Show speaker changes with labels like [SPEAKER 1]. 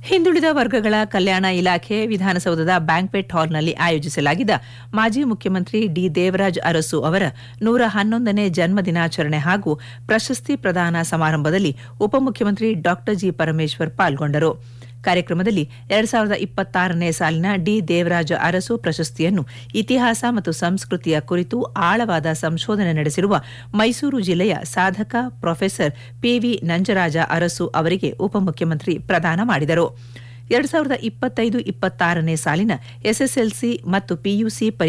[SPEAKER 1] ಹಿಂದುಳಿದ ವರ್ಗಗಳ ಕಲ್ಯಾಣ ಇಲಾಖೆ ವಿಧಾನಸೌಧದ ಬ್ಯಾಂಕ್ವೆಟ್ ಹಾಲ್ನಲ್ಲಿ ಆಯೋಜಿಸಲಾಗಿದ್ದ ಮಾಜಿ ಮುಖ್ಯಮಂತ್ರಿ ಡಿ ದೇವರಾಜ್ ಅರಸು ಅವರ ನೂರ ಹನ್ನೊಂದನೇ ಜನ್ಮ ದಿನಾಚರಣೆ ಹಾಗೂ ಪ್ರಶಸ್ತಿ ಪ್ರದಾನ ಸಮಾರಂಭದಲ್ಲಿ ಉಪಮುಖ್ಯಮಂತ್ರಿ ಡಾ ಜಿ ಪರಮೇಶ್ವರ್ ಪಾಲ್ಗೊಂಡರು ಕಾರ್ಯಕ್ರಮದಲ್ಲಿ ಎರಡ್ ಸಾವಿರದ ಇಪ್ಪತ್ತಾರನೇ ಸಾಲಿನ ಡಿ ದೇವರಾಜ ಅರಸು ಪ್ರಶಸ್ತಿಯನ್ನು ಇತಿಹಾಸ ಮತ್ತು ಸಂಸ್ಕೃತಿಯ ಕುರಿತು ಆಳವಾದ ಸಂಶೋಧನೆ ನಡೆಸಿರುವ ಮೈಸೂರು ಜಿಲ್ಲೆಯ ಸಾಧಕ ಪ್ರೊಫೆಸರ್ ಪಿವಿ ನಂಜರಾಜ ಅರಸು ಅವರಿಗೆ ಉಪಮುಖ್ಯಮಂತ್ರಿ ಪ್ರದಾನ ಮಾಡಿದರು ಎರಡ್ ಸಾವಿರದ ಇಪ್ಪತ್ತೈದು ಇಪ್ಪತ್ತಾರನೇ ಸಾಲಿನ ಎಸ್ಎಸ್ಎಲ್ಸಿ ಮತ್ತು ಪಿಯುಸಿ